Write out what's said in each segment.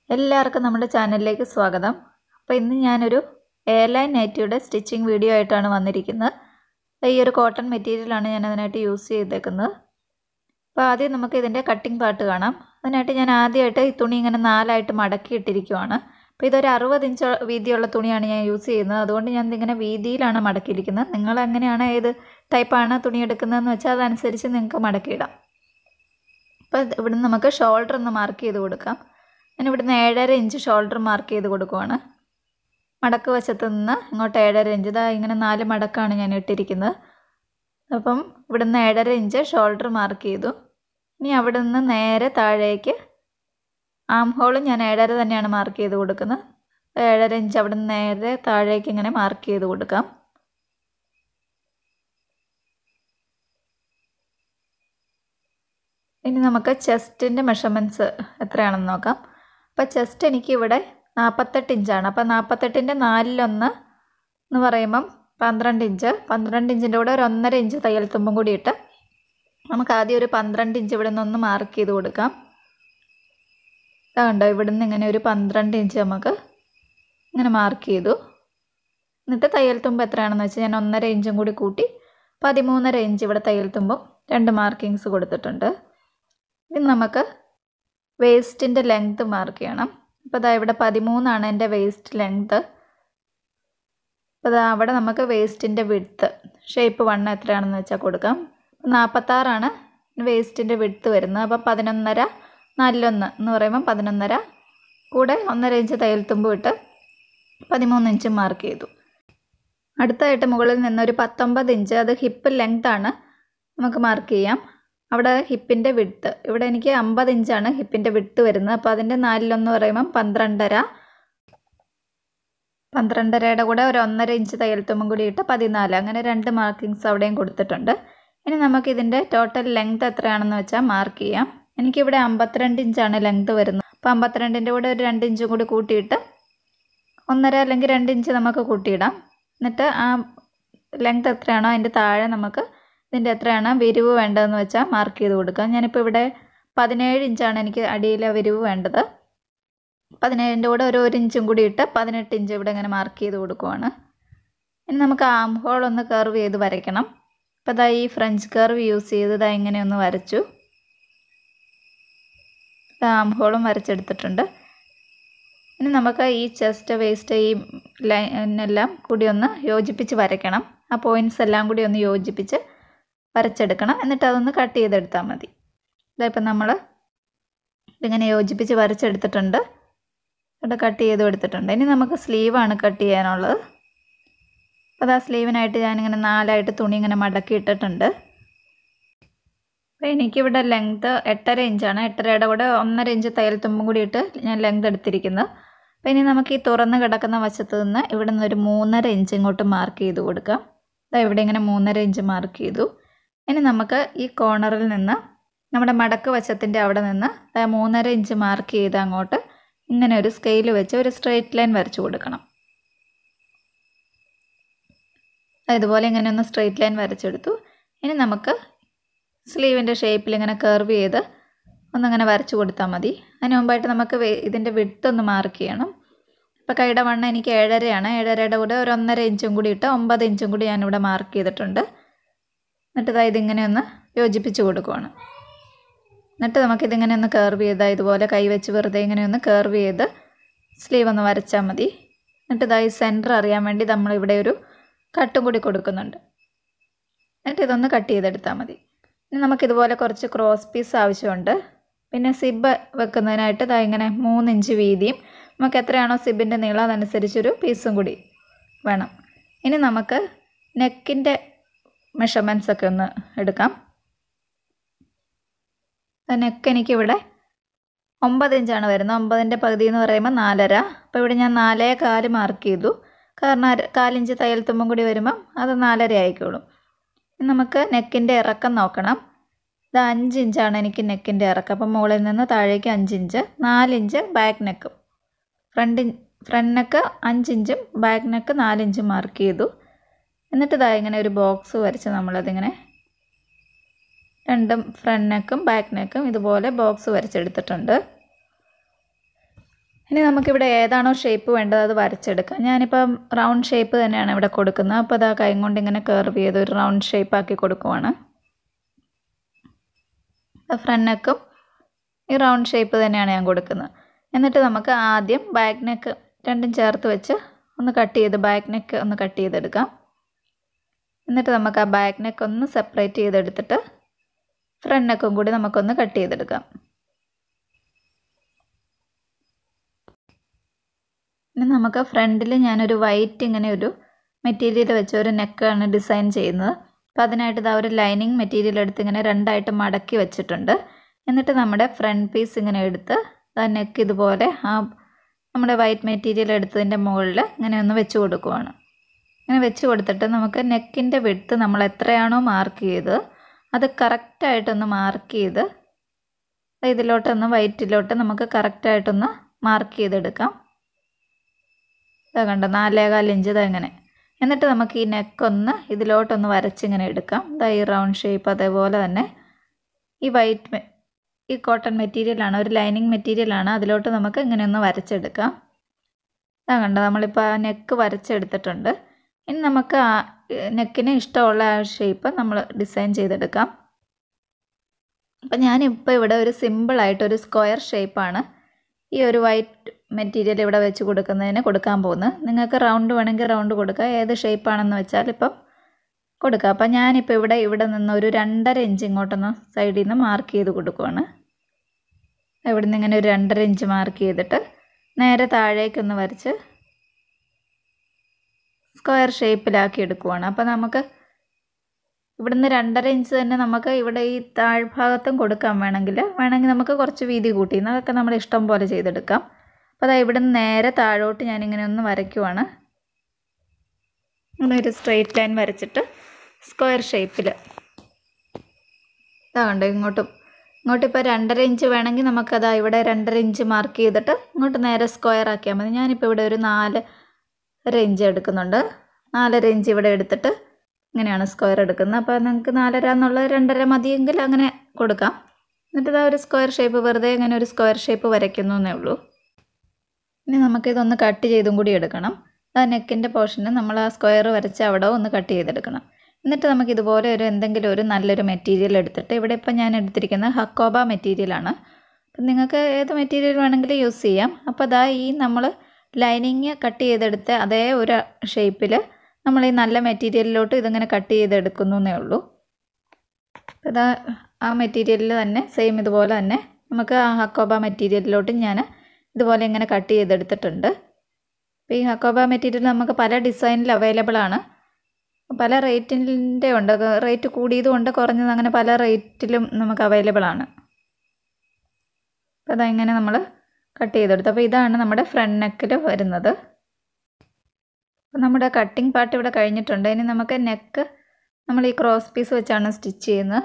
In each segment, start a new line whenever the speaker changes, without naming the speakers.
എല്ലാവർക്കും നമ്മുടെ ചാനലിലേക്ക് സ്വാഗതം അപ്പോൾ ഇന്ന് ഞാനൊരു എയർലൈൻ നൈറ്റിയുടെ സ്റ്റിച്ചിങ് വീഡിയോ ആയിട്ടാണ് വന്നിരിക്കുന്നത് ഈ ഒരു കോട്ടൺ മെറ്റീരിയലാണ് ഞാൻ അതിനായിട്ട് യൂസ് ചെയ്തേക്കുന്നത് അപ്പോൾ ആദ്യം നമുക്ക് ഇതിൻ്റെ കട്ടിംഗ് പാർട്ട് കാണാം അതിനായിട്ട് ഞാൻ ആദ്യമായിട്ട് ഈ തുണി ഇങ്ങനെ നാലായിട്ട് മടക്കി ഇട്ടിരിക്കുവാണ് അപ്പോൾ ഇതൊരു അറുപത് ഇഞ്ച് വീതിയുള്ള തുണിയാണ് ഞാൻ യൂസ് ചെയ്യുന്നത് അതുകൊണ്ട് ഞാൻ ഇതിങ്ങനെ വീതിയിലാണ് മടക്കിയിരിക്കുന്നത് നിങ്ങൾ എങ്ങനെയാണ് ഏത് ടൈപ്പാണ് തുണി എടുക്കുന്നതെന്ന് വെച്ചാൽ അതനുസരിച്ച് നിങ്ങൾക്ക് മടക്കിയിടാം അപ്പോൾ ഇവിടുന്ന് നമുക്ക് ഷോൾഡർ ഒന്ന് മാർക്ക് ചെയ്ത് കൊടുക്കാം ഞാൻ ഇവിടുന്ന് ഏഴര ഇഞ്ച് ഷോൾഡർ മാർക്ക് ചെയ്ത് കൊടുക്കുവാണ് മടക്ക് വശത്ത് നിന്ന് ഇങ്ങോട്ട് ഏഴര ഇഞ്ച് ഇതാ ഇങ്ങനെ നാല് മടക്കാണ് ഞാൻ ഇട്ടിരിക്കുന്നത് അപ്പം ഇവിടുന്ന് ഏഴര ഇഞ്ച് ഷോൾഡർ മാർക്ക് ചെയ്തു ഇനി അവിടെ നിന്ന് നേരെ താഴേക്ക് ആം ഹോളും ഞാൻ ഏഴര തന്നെയാണ് മാർക്ക് ചെയ്ത് കൊടുക്കുന്നത് ഏഴര ഇഞ്ച് അവിടെ നിന്ന് നേരെ താഴേക്ക് ഇങ്ങനെ മാർക്ക് ചെയ്ത് കൊടുക്കാം ഇനി നമുക്ക് ചെസ്റ്റിൻ്റെ മെഷർമെൻറ്റ്സ് എത്രയാണെന്ന് നോക്കാം അപ്പോൾ ചെസ്റ്റ് എനിക്ക് ഇവിടെ നാൽപ്പത്തെട്ട് ഇഞ്ചാണ് അപ്പോൾ നാൽപ്പത്തെട്ടിൻ്റെ നാലിലൊന്ന് എന്ന് പറയുമ്പം പന്ത്രണ്ട് ഇഞ്ച് പന്ത്രണ്ട് ഇഞ്ചിൻ്റെ കൂടെ ഒരു ഒന്നര ഇഞ്ച് തയ്യൽ തുമ്പും കൂടി ഇട്ട് നമുക്ക് ആദ്യം ഒരു പന്ത്രണ്ട് ഇഞ്ച് ഇവിടെ നിന്ന് ഒന്ന് മാർക്ക് ചെയ്ത് കൊടുക്കാം കണ്ടോ ഇവിടെ നിന്ന് ഇങ്ങനെ ഒരു പന്ത്രണ്ട് ഇഞ്ച് നമുക്ക് ഇങ്ങനെ മാർക്ക് ചെയ്തു എന്നിട്ട് തയ്യൽ തുമ്പ് എത്രയാണെന്ന് വെച്ചാൽ ഞാൻ ഒന്നര ഇഞ്ചും കൂടി കൂട്ടി പതിമൂന്നര ഇഞ്ച് ഇവിടെ തയ്യൽ തുമ്പും രണ്ട് മാർക്കിങ്സ് കൊടുത്തിട്ടുണ്ട് ഇനി നമുക്ക് വേസ്റ്റിൻ്റെ ലെങ്ത്ത് മാർക്ക് ചെയ്യണം അപ്പോൾ അതാ ഇവിടെ പതിമൂന്നാണ് എൻ്റെ വേസ്റ്റ് ലെങ്ത്ത് അപ്പോൾ അതാ അവിടെ നമുക്ക് വേസ്റ്റിൻ്റെ വിഡ്ത്ത് ഷേപ്പ് വണ്ണം എത്രയാണെന്ന് വെച്ചാൽ കൊടുക്കാം നാൽപ്പത്താറാണ് വേസ്റ്റിൻ്റെ വിഡ്ത്ത് വരുന്നത് അപ്പോൾ പതിനൊന്നര നാലിലൊന്ന് എന്ന് പറയുമ്പോൾ പതിനൊന്നര കൂടെ ഒന്നര ഇഞ്ച് തയ്യൽ തുമ്പ് ഇട്ട് പതിമൂന്ന് ഇഞ്ച് മാർക്ക് ചെയ്തു അടുത്തായിട്ട് മുകളിൽ നിന്നൊരു പത്തൊമ്പത് ഇഞ്ച് അത് ഹിപ്പ് ലെങ്ത്താണ് നമുക്ക് മാർക്ക് ചെയ്യാം അവിടെ ഹിപ്പിൻ്റെ വിഡ്ത്ത് ഇവിടെ എനിക്ക് അമ്പത് ഇഞ്ചാണ് ഹിപ്പിൻ്റെ വിഡ്ത്ത് വരുന്നത് അപ്പോൾ അതിൻ്റെ നാലിലൊന്ന് പറയുമ്പം പന്ത്രണ്ടര പന്ത്രണ്ടരയുടെ കൂടെ ഒരു ഒന്നര ഇഞ്ച് തയ്യൽ തുമ്പും കൂടി ഇട്ട് പതിനാല് അങ്ങനെ രണ്ട് മാർക്കിങ്സ് അവിടെയും കൊടുത്തിട്ടുണ്ട് ഇനി നമുക്ക് ഇതിൻ്റെ ടോട്ടൽ ലെങ്ത് എത്രയാണെന്ന് വെച്ചാൽ മാർക്ക് ചെയ്യാം എനിക്കിവിടെ അമ്പത്തിരണ്ട് ഇഞ്ചാണ് ലെങ്ത് വരുന്നത് അപ്പോൾ അമ്പത്തിരണ്ടിൻ്റെ കൂടെ ഒരു രണ്ട് ഇഞ്ചും കൂടി കൂട്ടിയിട്ട് ഒന്നര അല്ലെങ്കിൽ രണ്ട് ഇഞ്ച് നമുക്ക് കൂട്ടിയിടാം എന്നിട്ട് ആ ലെങ്ത് എത്രയാണോ അതിൻ്റെ താഴെ നമുക്ക് ഇതിൻ്റെ എത്രയാണ് വിരിവ് വേണ്ടതെന്ന് വെച്ചാൽ മാർക്ക് ചെയ്ത് കൊടുക്കാം ഞാനിപ്പോൾ ഇവിടെ പതിനേഴ് ഇഞ്ചാണ് എനിക്ക് അടിയിലെ വിരിവ് വേണ്ടത് പതിനേഴിൻ്റെ കൂടെ ഒരു ഒരു ഇഞ്ചും കൂടി ഇട്ട് പതിനെട്ട് ഇഞ്ച് ഇവിടെ ഇങ്ങനെ മാർക്ക് ചെയ്ത് കൊടുക്കുവാണ് ഇനി നമുക്ക് ആം ഹോൾ ഒന്ന് കർവ് ചെയ്ത് വരയ്ക്കണം അപ്പോൾ ഇതാ ഈ ഫ്രഞ്ച് കർവ് യൂസ് ചെയ്ത് ഇതാ ഇങ്ങനെ ഒന്ന് വരച്ചു ആം ഹോളും വരച്ചെടുത്തിട്ടുണ്ട് ഇനി നമുക്ക് ഈ ചെസ്റ്റ് വേസ്റ്റ് ഈ ലൈനെല്ലാം കൂടി ഒന്ന് യോജിപ്പിച്ച് വരയ്ക്കണം ആ പോയിൻറ്റ്സ് എല്ലാം കൂടി ഒന്ന് യോജിപ്പിച്ച് വരച്ചെടുക്കണം എന്നിട്ട് അതൊന്ന് കട്ട് ചെയ്തെടുത്താൽ മതി ഇതായിപ്പോൾ നമ്മൾ ഇതിങ്ങനെ യോജിപ്പിച്ച് വരച്ചെടുത്തിട്ടുണ്ട് ഇവിടെ കട്ട് ചെയ്തും എടുത്തിട്ടുണ്ട് ഇനി നമുക്ക് സ്ലീവാണ് കട്ട് ചെയ്യാനുള്ളത് അപ്പോൾ ആ സ്ലീവിനായിട്ട് ഞാനിങ്ങനെ നാലായിട്ട് തുണി ഇങ്ങനെ മടക്കി ഇട്ടിട്ടുണ്ട് അപ്പോൾ എനിക്കിവിടെ ലെങ്ത്ത് എട്ടര ഇഞ്ചാണ് എട്ടരയുടെ കൂടെ ഒന്നര ഇഞ്ച് തയ്യൽ തുമ്പും കൂടി ഇട്ട് ഞാൻ ലെങ്ത് എടുത്തിരിക്കുന്നത് അപ്പോൾ ഇനി നമുക്ക് ഈ തുറന്ന് കിടക്കുന്ന വശത്ത് നിന്ന് ഇവിടെ നിന്ന് ഒരു മൂന്നര ഇഞ്ച് ഇങ്ങോട്ട് മാർക്ക് ചെയ്ത് കൊടുക്കാം അതാ ഇവിടെ ഇങ്ങനെ മൂന്നര ഇഞ്ച് മാർക്ക് ചെയ്തു ഇനി നമുക്ക് ഈ കോർണറിൽ നിന്ന് നമ്മുടെ മടക്ക് വശത്തിൻ്റെ അവിടെ നിന്ന് മൂന്നര ഇഞ്ച് മാർക്ക് ചെയ്ത് അങ്ങോട്ട് ഇങ്ങനെ ഒരു സ്കെയിൽ വെച്ച് ഒരു സ്ട്രെയിറ്റ് ലൈൻ വരച്ചു കൊടുക്കണം ഇതുപോലെ ഇങ്ങനെ ഒന്ന് സ്ട്രെയിറ്റ് ലൈൻ വരച്ചെടുത്തു ഇനി നമുക്ക് സ്ലീവിൻ്റെ ഷേപ്പിൽ ഇങ്ങനെ കർവ് ചെയ്ത് ഒന്നിങ്ങനെ വരച്ചു കൊടുത്താൽ മതി അതിന് മുമ്പായിട്ട് നമുക്ക് ഇതിൻ്റെ വിഡ്ത്ത് ഒന്ന് മാർക്ക് ചെയ്യണം ഇപ്പോൾ കൈയുടെ വണ്ണം എനിക്ക് ഏഴരയാണ് ഏഴരയുടെ കൂടെ ഒരു ഒന്നര ഇഞ്ചും കൂടി ഇട്ട് ഒമ്പത് ഇഞ്ചും കൂടി ഞാനിവിടെ മാർക്ക് ചെയ്തിട്ടുണ്ട് എന്നിട്ട് ഇതാ ഇതിങ്ങനെ ഒന്ന് യോജിപ്പിച്ച് കൊടുക്കുവാണ് എന്നിട്ട് നമുക്കിതിങ്ങനെ ഒന്ന് കർവ് ചെയ്താൽ ഇതുപോലെ കൈ വെച്ച് വെറുതെ ഇങ്ങനെ ഒന്ന് കർവ് ചെയ്ത് സ്ലീവ് ഒന്ന് വരച്ചാൽ മതി എന്നിട്ട് ഇതായി സെൻറ്റർ അറിയാൻ വേണ്ടി നമ്മളിവിടെ ഒരു കട്ടും കൂടി കൊടുക്കുന്നുണ്ട് എന്നിട്ട് ഇതൊന്ന് കട്ട് ചെയ്തെടുത്താൽ മതി ഇനി നമുക്കിതുപോലെ കുറച്ച് ക്രോസ് പീസ് ആവശ്യമുണ്ട് പിന്നെ സിബ് വെക്കുന്നതിനായിട്ട് ഇതാ ഇങ്ങനെ മൂന്ന് ഇഞ്ച് വീതിയും നമുക്ക് എത്രയാണോ സിബിൻ്റെ നീളം അതനുസരിച്ചൊരു പീസും കൂടി വേണം ഇനി നമുക്ക് നെക്കിൻ്റെ മെഷർമെൻറ്റ്സ് ഒക്കെ ഒന്ന് എടുക്കാം നെക്ക് എനിക്കിവിടെ ഒമ്പത് ഇഞ്ചാണ് വരുന്നത് ഒമ്പതിൻ്റെ പകുതി എന്ന് പറയുമ്പോൾ നാലര അപ്പോൾ ഇവിടെ ഞാൻ നാലേ കാല് മാർക്ക് ചെയ്തു കാരണം കാലിഞ്ച് തയ്യൽ തുമ്പും കൂടി വരുമ്പം അത് നാലര ആയിക്കോളും നമുക്ക് നെക്കിൻ്റെ ഇറക്കം നോക്കണം ഇത് അഞ്ച് ഇഞ്ചാണ് എനിക്ക് നെക്കിൻ്റെ ഇറക്കം അപ്പം മുകളിൽ നിന്ന് താഴേക്ക് അഞ്ച് ഇഞ്ച് നാലിഞ്ച് ബാക്ക് നെക്കും ഫ്രണ്ട് ഫ്രണ്ട് നെക്ക് അഞ്ചിഞ്ചും ബാക്ക് നെക്ക് നാലിഞ്ചും മാർക്ക് ചെയ്തു എന്നിട്ട് ഇതാ ഇങ്ങനെ ഒരു ബോക്സ് വരച്ച് നമ്മളതിങ്ങനെ രണ്ടും ഫ്രണ്ട് നെക്കും ബാക്ക് നെക്കും ഇതുപോലെ ബോക്സ് വരച്ചെടുത്തിട്ടുണ്ട് ഇനി നമുക്കിവിടെ ഏതാണോ ഷേപ്പ് വേണ്ടത് അത് വരച്ചെടുക്കാം ഞാനിപ്പം റൗണ്ട് ഷേപ്പ് തന്നെയാണ് ഇവിടെ കൊടുക്കുന്നത് അപ്പോൾ അത് ആ കൈ കൊണ്ട് ഇങ്ങനെ കർവ് ചെയ്ത് ഒരു റൗണ്ട് ഷേപ്പ് ആക്കി കൊടുക്കുവാണ് ഫ്രണ്ട് നെക്കും ഈ റൗണ്ട് ഷേപ്പ് തന്നെയാണ് ഞാൻ കൊടുക്കുന്നത് എന്നിട്ട് നമുക്ക് ആദ്യം ബാക്ക് നെക്ക് രണ്ടും ചേർത്ത് വെച്ച് ഒന്ന് കട്ട് ചെയ്ത് ബാക്ക് നെക്ക് ഒന്ന് കട്ട് ചെയ്തെടുക്കാം എന്നിട്ട് നമുക്ക് ആ ബാക്ക് നെക്ക് ഒന്ന് സെപ്പറേറ്റ് ചെയ്തെടുത്തിട്ട് ഫ്രണ്ട് നെക്കും കൂടി നമുക്കൊന്ന് കട്ട് ചെയ്തെടുക്കാം ഇനി നമുക്ക് ഫ്രണ്ടിൽ ഞാനൊരു വൈറ്റ് ഇങ്ങനെ ഒരു മെറ്റീരിയൽ വെച്ച് ഒരു നെക്കാണ് ഡിസൈൻ ചെയ്യുന്നത് അപ്പോൾ അതിനായിട്ട് ഇതാ ഒരു ലൈനിങ് മെറ്റീരിയൽ എടുത്ത് ഇങ്ങനെ രണ്ടായിട്ട് മടക്കി വെച്ചിട്ടുണ്ട് എന്നിട്ട് നമ്മുടെ ഫ്രണ്ട് പീസ് ഇങ്ങനെ എടുത്ത് ആ നെക്ക് ഇതുപോലെ ആ നമ്മുടെ വൈറ്റ് മെറ്റീരിയൽ എടുത്തതിൻ്റെ മുകളിൽ ഇങ്ങനെ ഒന്ന് വെച്ച് കൊടുക്കുവാണ് ഇങ്ങനെ വെച്ച് കൊടുത്തിട്ട് നമുക്ക് നെക്കിൻ്റെ വിട്ത്ത് നമ്മൾ എത്രയാണോ മാർക്ക് ചെയ്തത് അത് കറക്റ്റായിട്ടൊന്ന് മാർക്ക് ചെയ്ത് ഇതിലോട്ടൊന്ന് വൈറ്റിലോട്ട് നമുക്ക് കറക്റ്റായിട്ടൊന്ന് മാർക്ക് ചെയ്തെടുക്കാം ഇതാ കണ്ടോ നാലേകാൽ ഇഞ്ച് ഇതാ ഇങ്ങനെ എന്നിട്ട് നമുക്ക് ഈ നെക്കൊന്ന് ഇതിലോട്ടൊന്ന് വരച്ചിങ്ങനെ എടുക്കാം ഇതാ ഈ റൗണ്ട് ഷേപ്പ് അതേപോലെ തന്നെ ഈ വൈറ്റ് ഈ കോട്ടൺ മെറ്റീരിയലാണ് ഒരു ലൈനിങ് മെറ്റീരിയലാണ് അതിലോട്ട് നമുക്ക് ഇങ്ങനെ ഒന്ന് വരച്ചെടുക്കാം ഇതാ കണ്ടോ നമ്മളിപ്പോൾ ആ നെക്ക് വരച്ചെടുത്തിട്ടുണ്ട് ഇനി നമുക്ക് ആ നെക്കിന് ഇഷ്ടമുള്ള ആ ഷേപ്പ് നമ്മൾ ഡിസൈൻ ചെയ്തെടുക്കാം അപ്പം ഞാനിപ്പോൾ ഇവിടെ ഒരു സിമ്പിളായിട്ട് ഒരു സ്ക്വയർ ഷേപ്പാണ് ഈ ഒരു വൈറ്റ് മെറ്റീരിയൽ ഇവിടെ വെച്ച് കൊടുക്കുന്നതിന് കൊടുക്കാൻ പോകുന്നത് നിങ്ങൾക്ക് റൗണ്ട് വേണമെങ്കിൽ റൗണ്ട് കൊടുക്കുക ഏത് ഷേപ്പാണെന്ന് വെച്ചാൽ ഇപ്പം കൊടുക്കുക അപ്പം ഞാനിപ്പോൾ ഇവിടെ ഇവിടെ നിന്ന് ഒരു രണ്ടര ഇഞ്ച് ഇങ്ങോട്ടൊന്ന് സൈഡിൽ നിന്ന് മാർക്ക് ചെയ്ത് കൊടുക്കുവാണ് ഇവിടെ നിന്ന് ഇങ്ങനെ ഒരു രണ്ടര ഇഞ്ച് മാർക്ക് ചെയ്തിട്ട് നേരെ താഴേക്കൊന്ന് വരച്ച് സ്ക്വയർ ഷേപ്പിലാക്കി എടുക്കുവാണ് അപ്പോൾ നമുക്ക് ഇവിടുന്ന് രണ്ടര ഇഞ്ച് തന്നെ നമുക്ക് ഇവിടെ ഈ താഴ്ഭാഗത്തും കൊടുക്കാൻ വേണമെങ്കിൽ വേണമെങ്കിൽ നമുക്ക് കുറച്ച് വീതി കൂട്ടി അതൊക്കെ നമ്മുടെ ഇഷ്ടം പോലെ ചെയ്തെടുക്കാം അപ്പോൾ അതാ ഇവിടുന്ന് നേരെ താഴോട്ട് ഞാനിങ്ങനെ ഒന്ന് വരയ്ക്കുവാണ് ഇങ്ങനെ ഒരു സ്ട്രെയിറ്റ് ലൈൻ വരച്ചിട്ട് സ്ക്വയർ ഷേപ്പിൽ ഇതാ കണ്ടോ ഇങ്ങോട്ടും ഇങ്ങോട്ട് ഇപ്പോൾ രണ്ടര ഇഞ്ച് വേണമെങ്കിൽ നമുക്കതാ ഇവിടെ രണ്ടര ഇഞ്ച് മാർക്ക് ചെയ്തിട്ട് ഇങ്ങോട്ട് നേരെ സ്ക്വയർ ആക്കിയാൽ മതി ഞാനിപ്പോൾ ഇവിടെ ഒരു നാല് ഇഞ്ച് എടുക്കുന്നുണ്ട് നാലര ഇഞ്ച് ഇവിടെ എടുത്തിട്ട് ഇങ്ങനെയാണ് സ്ക്വയർ എടുക്കുന്നത് അപ്പോൾ നിങ്ങൾക്ക് നാലര എന്നുള്ളത് രണ്ടര മതിയെങ്കിൽ അങ്ങനെ കൊടുക്കാം എന്നിട്ട് ഇതാ ഒരു സ്ക്വയർ ഷേപ്പ് വെറുതെ ഇങ്ങനെ ഒരു സ്ക്വയർ ഷേപ്പ് വരയ്ക്കുന്നു എന്നേ ഉള്ളൂ ഇനി നമുക്കിതൊന്ന് കട്ട് ചെയ്തും കൂടി എടുക്കണം ആ നെക്കിൻ്റെ പോർഷന് നമ്മൾ ആ സ്ക്വയർ വരച്ച് അവിടെ ഒന്ന് കട്ട് ചെയ്തെടുക്കണം എന്നിട്ട് നമുക്ക് ഇതുപോലെ ഒരു എന്തെങ്കിലും ഒരു നല്ലൊരു മെറ്റീരിയൽ എടുത്തിട്ട് ഇവിടെ ഇപ്പം ഞാൻ എടുത്തിരിക്കുന്നത് ഹക്കോബ മെറ്റീരിയലാണ് അപ്പം നിങ്ങൾക്ക് ഏത് മെറ്റീരിയൽ വേണമെങ്കിലും യൂസ് ചെയ്യാം അപ്പോൾ അതാ ഈ നമ്മൾ ലൈനിങ് കട്ട് ചെയ്തെടുത്ത അതേ ഒരു ഷേപ്പിൽ നമ്മൾ ഈ നല്ല മെറ്റീരിയലിലോട്ട് ഇതിങ്ങനെ കട്ട് ചെയ്തെടുക്കുന്നു എന്നേ ഉള്ളൂ ഇതാ ആ മെറ്റീരിയലിൽ തന്നെ സെയിം ഇതുപോലെ തന്നെ നമുക്ക് ആ ഹക്കോബ മെറ്റീരിയലിലോട്ട് ഞാൻ ഇതുപോലെ ഇങ്ങനെ കട്ട് ചെയ്തെടുത്തിട്ടുണ്ട് അപ്പോൾ ഈ ഹക്കോബ മെറ്റീരിയൽ നമുക്ക് പല ഡിസൈനിൽ അവൈലബിൾ ആണ് പല റേറ്റിൻ്റെ ഉണ്ട് റേറ്റ് കൂടിയതും ഉണ്ട് കുറഞ്ഞത് അങ്ങനെ പല റേറ്റിലും നമുക്ക് അവൈലബിൾ ആണ് അപ്പോൾ അതങ്ങനെ നമ്മൾ കട്ട് ചെയ്തെടുത്തു അപ്പോൾ ഇതാണ് നമ്മുടെ ഫ്രണ്ട് നെക്കിൽ വരുന്നത് അപ്പോൾ നമ്മുടെ കട്ടിങ് പാർട്ട് ഇവിടെ കഴിഞ്ഞിട്ടുണ്ട് ഇനി നമുക്ക് നെക്ക് നമ്മൾ ഈ ക്രോസ് പീസ് വെച്ചാണ് സ്റ്റിച്ച് ചെയ്യുന്നത്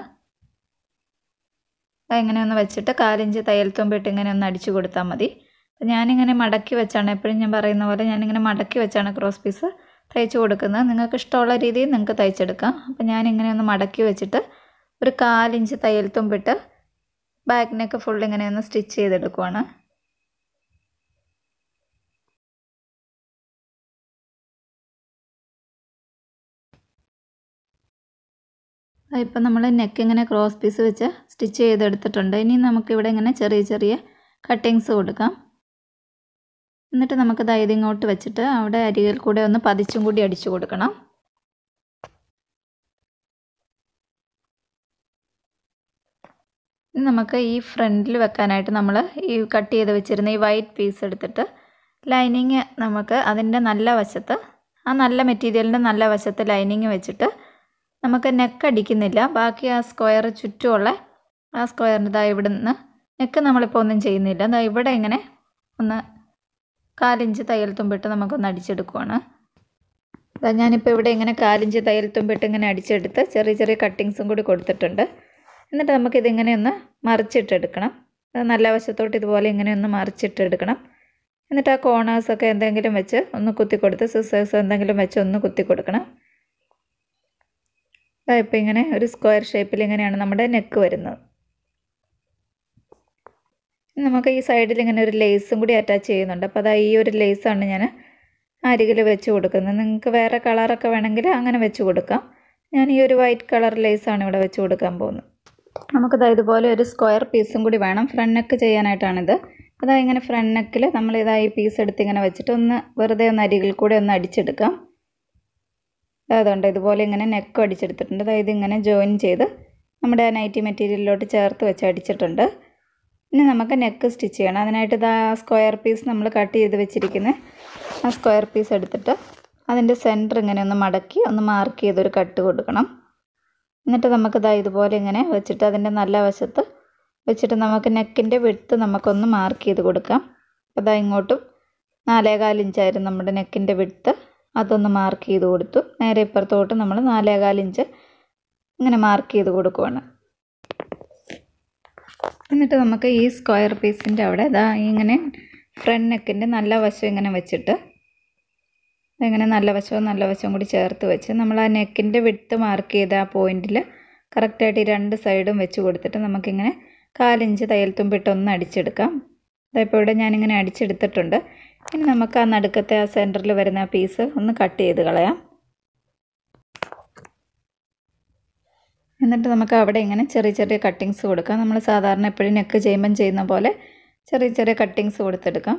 ഇങ്ങനെ ഒന്ന് വെച്ചിട്ട് കാലിഞ്ച് തയ്യൽ തുമ്പിട്ട് ഇങ്ങനെ ഒന്ന് അടിച്ചു കൊടുത്താൽ മതി അപ്പോൾ ഞാനിങ്ങനെ മടക്കി വെച്ചാണ് എപ്പോഴും ഞാൻ പറയുന്ന പോലെ ഞാനിങ്ങനെ മടക്കി വെച്ചാണ് ക്രോസ് പീസ് തയ്ച്ച് കൊടുക്കുന്നത് നിങ്ങൾക്ക് ഇഷ്ടമുള്ള രീതിയിൽ നിങ്ങൾക്ക് തയ്ച്ചെടുക്കാം അപ്പോൾ ഞാനിങ്ങനെ ഒന്ന് മടക്കി വെച്ചിട്ട് ഒരു കാലിഞ്ച് തയ്യൽ തുമ്പിട്ട് ബാക്കിനൊക്കെ ഫുൾ ഇങ്ങനെ ഒന്ന് സ്റ്റിച്ച് ചെയ്തെടുക്കുവാണ് ഇപ്പം നമ്മൾ നെക്ക് ഇങ്ങനെ ക്രോസ് പീസ് വെച്ച് സ്റ്റിച്ച് ചെയ്തെടുത്തിട്ടുണ്ട് ഇനി നമുക്കിവിടെ ഇങ്ങനെ ചെറിയ ചെറിയ കട്ടിങ്സ് കൊടുക്കാം എന്നിട്ട് നമുക്ക് ഇത് ഇങ്ങോട്ട് വെച്ചിട്ട് അവിടെ അരികിൽ കൂടെ ഒന്ന് പതിച്ചും കൂടി അടിച്ചു കൊടുക്കണം ഇനി നമുക്ക് ഈ ഫ്രണ്ടിൽ വെക്കാനായിട്ട് നമ്മൾ ഈ കട്ട് ചെയ്ത് വെച്ചിരുന്ന ഈ വൈറ്റ് പീസ് എടുത്തിട്ട് ലൈനിങ് നമുക്ക് അതിൻ്റെ നല്ല വശത്ത് ആ നല്ല മെറ്റീരിയലിൻ്റെ നല്ല വശത്ത് ലൈനിങ് വെച്ചിട്ട് നമുക്ക് നെക്ക് അടിക്കുന്നില്ല ബാക്കി ആ സ്ക്വയർ ചുറ്റുമുള്ള ആ സ്ക്വയറിൻ്റെ ഇതാ ഇവിടെ നിന്ന് നെക്ക് നമ്മളിപ്പോൾ ഒന്നും ചെയ്യുന്നില്ല എന്താ ഇവിടെ ഇങ്ങനെ ഒന്ന് കാലിഞ്ച് തയ്യൽ തുമ്പിട്ട് നമുക്കൊന്ന് അടിച്ചെടുക്കുവാണ് അതാ ഞാനിപ്പോൾ ഇവിടെ ഇങ്ങനെ കാലിഞ്ച് തയ്യൽ തുമ്പിട്ട് ഇങ്ങനെ അടിച്ചെടുത്ത് ചെറിയ ചെറിയ കട്ടിങ്സും കൂടി കൊടുത്തിട്ടുണ്ട് എന്നിട്ട് നമുക്കിതിങ്ങനെ ഒന്ന് മറിച്ചിട്ടെടുക്കണം അത് നല്ല വശത്തോട്ട് ഇതുപോലെ ഇങ്ങനെ ഒന്ന് മറിച്ചിട്ടെടുക്കണം എന്നിട്ട് ആ കോണേഴ്സൊക്കെ എന്തെങ്കിലും വെച്ച് ഒന്ന് കുത്തി കൊടുത്ത് സിസേഴ്സ് എന്തെങ്കിലും വെച്ച് ഒന്ന് കുത്തി കൊടുക്കണം ഇപ്പോൾ ഇങ്ങനെ ഒരു സ്ക്വയർ ഷേപ്പിൽ ഇങ്ങനെയാണ് നമ്മുടെ നെക്ക് വരുന്നത് നമുക്ക് ഈ സൈഡിൽ ഇങ്ങനെ ഒരു ലേസും കൂടി അറ്റാച്ച് ചെയ്യുന്നുണ്ട് അപ്പോൾ അതാ ഈ ഒരു ലേസാണ് ഞാൻ അരികിൽ വെച്ച് കൊടുക്കുന്നത് നിങ്ങൾക്ക് വേറെ കളറൊക്കെ വേണമെങ്കിൽ അങ്ങനെ വെച്ച് കൊടുക്കാം ഞാൻ ഈ ഒരു വൈറ്റ് കളർ ലേസാണ് ഇവിടെ വെച്ച് കൊടുക്കാൻ പോകുന്നത് നമുക്കിതാ ഇതുപോലെ ഒരു സ്ക്വയർ പീസും കൂടി വേണം ഫ്രണ്ട് നെക്ക് ചെയ്യാനായിട്ടാണിത് അതാ ഇങ്ങനെ ഫ്രണ്ട് നെക്കിൽ നമ്മൾ ഇതാ ഈ പീസ് എടുത്ത് ഇങ്ങനെ വെച്ചിട്ട് ഒന്ന് വെറുതെ ഒന്ന് അരികിൽ കൂടെ ഒന്ന് അടിച്ചെടുക്കാം അതുകൊണ്ട് ഇതുപോലെ ഇങ്ങനെ നെക്കും അടിച്ചെടുത്തിട്ടുണ്ട് അതായത് ഇങ്ങനെ ജോയിൻ ചെയ്ത് നമ്മുടെ ആ നൈറ്റി മെറ്റീരിയലിലോട്ട് ചേർത്ത് വെച്ച് അടിച്ചിട്ടുണ്ട് ഇനി നമുക്ക് നെക്ക് സ്റ്റിച്ച് ചെയ്യണം അതിനായിട്ട് ഇതാ സ്ക്വയർ പീസ് നമ്മൾ കട്ട് ചെയ്ത് വെച്ചിരിക്കുന്ന ആ സ്ക്വയർ പീസ് എടുത്തിട്ട് അതിൻ്റെ സെൻറ്റർ ഇങ്ങനെ ഒന്ന് മടക്കി ഒന്ന് മാർക്ക് ചെയ്തൊരു കട്ട് കൊടുക്കണം എന്നിട്ട് നമുക്കിതാ ഇതുപോലെ ഇങ്ങനെ വെച്ചിട്ട് അതിൻ്റെ നല്ല വശത്ത് വെച്ചിട്ട് നമുക്ക് നെക്കിൻ്റെ വിടുത്ത് നമുക്കൊന്ന് മാർക്ക് ചെയ്ത് കൊടുക്കാം അപ്പോൾ ഇതാ ഇങ്ങോട്ടും നാലേകാൽ ഇഞ്ചായിരുന്നു നമ്മുടെ നെക്കിൻ്റെ വിടുത്ത് അതൊന്ന് മാർക്ക് ചെയ്ത് കൊടുത്തു നേരെ ഇപ്പുറത്തോട്ട് നമ്മൾ നാലേകാൽ ഇഞ്ച് ഇങ്ങനെ മാർക്ക് ചെയ്ത് കൊടുക്കുവാണ് എന്നിട്ട് നമുക്ക് ഈ സ്ക്വയർ പീസിൻ്റെ അവിടെ ഇതാ ഇങ്ങനെ ഫ്രണ്ട് നെക്കിൻ്റെ നല്ല വശം ഇങ്ങനെ വെച്ചിട്ട് ഇങ്ങനെ നല്ല വശവും നല്ല വശവും കൂടി ചേർത്ത് വെച്ച് നമ്മൾ ആ നെക്കിൻ്റെ വിട്ട് മാർക്ക് ചെയ്ത ആ പോയിന്റിൽ കറക്റ്റായിട്ട് ഈ രണ്ട് സൈഡും വെച്ച് കൊടുത്തിട്ട് നമുക്കിങ്ങനെ കാലിഞ്ച് തയ്യൽ തുമ്പിട്ട് ഒന്ന് അടിച്ചെടുക്കാം അതിപ്പോൾ ഇവിടെ ഞാനിങ്ങനെ അടിച്ചെടുത്തിട്ടുണ്ട് ഇനി നമുക്ക് ആ നടുക്കത്തെ ആ സെൻറ്ററിൽ വരുന്ന ആ പീസ് ഒന്ന് കട്ട് ചെയ്ത് കളയാം എന്നിട്ട് നമുക്ക് അവിടെ ഇങ്ങനെ ചെറിയ ചെറിയ കട്ടിങ്സ് കൊടുക്കാം നമ്മൾ സാധാരണ എപ്പോഴും നെക്ക് ചെയ്യുമ്പം ചെയ്യുന്ന പോലെ ചെറിയ ചെറിയ കട്ടിങ്സ് കൊടുത്തെടുക്കാം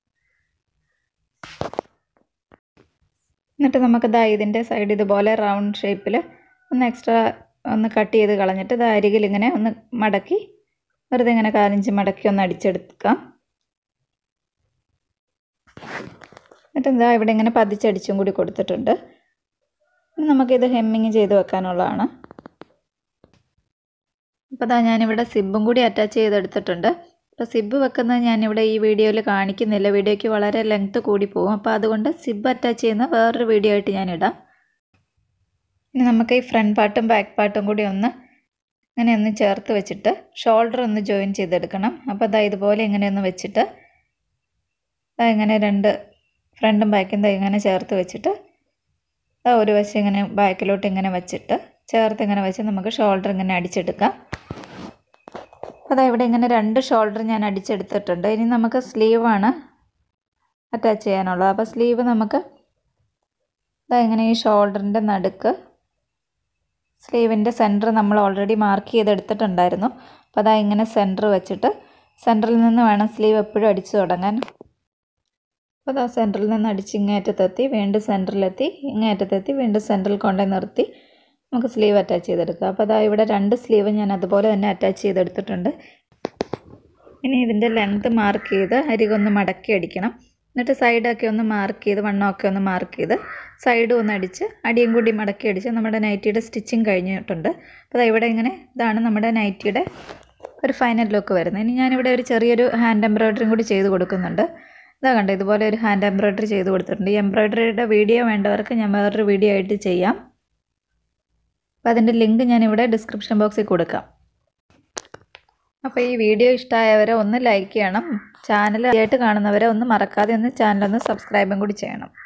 എന്നിട്ട് നമുക്ക് ദാ ഇതിൻ്റെ സൈഡ് ഇതുപോലെ റൗണ്ട് ഷേപ്പിൽ ഒന്ന് എക്സ്ട്രാ ഒന്ന് കട്ട് ചെയ്ത് കളഞ്ഞിട്ട് ഇത് അരികിൽ ഇങ്ങനെ ഒന്ന് മടക്കി വെറുതെ ഇങ്ങനെ കാലിഞ്ച് മടക്കി ഒന്ന് അടിച്ചെടുക്കാം എന്നിട്ട് എന്താ ഇവിടെ ഇങ്ങനെ പതിച്ചടിച്ചും കൂടി കൊടുത്തിട്ടുണ്ട് ഇനി നമുക്കിത് ഹെമ്മിങ് ചെയ്ത് വെക്കാനുള്ളതാണ് അപ്പോൾ അതാ ഞാനിവിടെ സിബും കൂടി അറ്റാച്ച് ചെയ്തെടുത്തിട്ടുണ്ട് അപ്പോൾ സിബ് വെക്കുന്നത് ഞാനിവിടെ ഈ വീഡിയോയിൽ കാണിക്കുന്നില്ല വീഡിയോയ്ക്ക് വളരെ ലെങ്ത്ത് കൂടി പോകും അപ്പോൾ അതുകൊണ്ട് സിബ് അറ്റാച്ച് ചെയ്യുന്ന വേറൊരു വീഡിയോ ആയിട്ട് ഞാനിടാം ഇനി നമുക്ക് ഈ ഫ്രണ്ട് പാർട്ടും ബാക്ക് പാർട്ടും കൂടി ഒന്ന് ഇങ്ങനെ ഒന്ന് ചേർത്ത് വെച്ചിട്ട് ഷോൾഡർ ഒന്ന് ജോയിൻ ചെയ്തെടുക്കണം അപ്പോൾ അതാ ഇതുപോലെ ഇങ്ങനെ ഒന്ന് വെച്ചിട്ട് അതാ ഇങ്ങനെ രണ്ട് ഫ്രണ്ടും ബാക്കും ദാ ഇങ്ങനെ ചേർത്ത് വെച്ചിട്ട് ദാ ഒരു വശം ഇങ്ങനെ ബാക്കിലോട്ട് ഇങ്ങനെ വെച്ചിട്ട് ചേർത്ത് ഇങ്ങനെ വെച്ച് നമുക്ക് ഷോൾഡർ ഇങ്ങനെ അടിച്ചെടുക്കാം അതാ ഇവിടെ ഇങ്ങനെ രണ്ട് ഷോൾഡർ ഞാൻ അടിച്ചെടുത്തിട്ടുണ്ട് ഇനി നമുക്ക് സ്ലീവാണ് അറ്റാച്ച് ചെയ്യാനുള്ളത് അപ്പോൾ സ്ലീവ് നമുക്ക് അതാ ഇങ്ങനെ ഈ ഷോൾഡറിൻ്റെ നടുക്ക് സ്ലീവിൻ്റെ സെൻറ്റർ നമ്മൾ ഓൾറെഡി മാർക്ക് ചെയ്തെടുത്തിട്ടുണ്ടായിരുന്നു അപ്പോൾ അതാ ഇങ്ങനെ സെൻറ്റർ വെച്ചിട്ട് സെൻറ്ററിൽ നിന്ന് വേണം സ്ലീവ് എപ്പോഴും അടിച്ചു തുടങ്ങാൻ അപ്പോൾ അതാ സെൻറ്ററിൽ നിന്ന് അടിച്ച് ഇങ്ങേറ്റത്തെത്തി വീണ്ടും സെൻറ്ററിലെത്തി ഇങ്ങേറ്റത്തെത്തി വീണ്ടും സെൻറ്ററിൽ കൊണ്ടുപോയി നിർത്തി നമുക്ക് സ്ലീവ് അറ്റാച്ച് ചെയ്തെടുക്കാം അപ്പോൾ അതാ ഇവിടെ രണ്ട് സ്ലീവ് ഞാൻ അതുപോലെ തന്നെ അറ്റാച്ച് ചെയ്തെടുത്തിട്ടുണ്ട് ഇനി ഇതിൻ്റെ ലെങ്ത്ത് മാർക്ക് ചെയ്ത് അരികൊന്ന് മടക്കി അടിക്കണം എന്നിട്ട് സൈഡൊക്കെ ഒന്ന് മാർക്ക് ചെയ്ത് വണ്ണമൊക്കെ ഒന്ന് മാർക്ക് ചെയ്ത് സൈഡും ഒന്ന് അടിച്ച് അടിയും കൂടി മടക്കി അടിച്ച് നമ്മുടെ നൈറ്റിയുടെ സ്റ്റിച്ചിങ് കഴിഞ്ഞിട്ടുണ്ട് അപ്പോൾ ദാ ഇവിടെ ഇങ്ങനെ ഇതാണ് നമ്മുടെ നൈറ്റിയുടെ ഒരു ഫൈനൽ ലുക്ക് വരുന്നത് ഇനി ഞാനിവിടെ ഒരു ചെറിയൊരു ഹാൻഡ് എംബ്രോയ്ഡറിയും കൂടി ചെയ്ത് കൊടുക്കുന്നുണ്ട് ഇതാ കണ്ടോ ഇതുപോലെ ഒരു ഹാൻഡ് എംബ്രോയ്ഡറി ചെയ്ത് കൊടുത്തിട്ടുണ്ട് ഈ എംബ്രോയ്ഡറിയുടെ വീഡിയോ വേണ്ടവർക്ക് ഞാൻ വേറൊരു വീഡിയോ ആയിട്ട് ചെയ്യാം അപ്പോൾ അതിൻ്റെ ലിങ്ക് ഞാനിവിടെ ഡിസ്ക്രിപ്ഷൻ ബോക്സിൽ കൊടുക്കാം അപ്പോൾ ഈ വീഡിയോ ഇഷ്ടമായവരെ ഒന്ന് ലൈക്ക് ചെയ്യണം ചാനൽ ആയിട്ട് കാണുന്നവരെ ഒന്ന് മറക്കാതെ ഒന്ന് ചാനലൊന്ന് സബ്സ്ക്രൈബും കൂടി ചെയ്യണം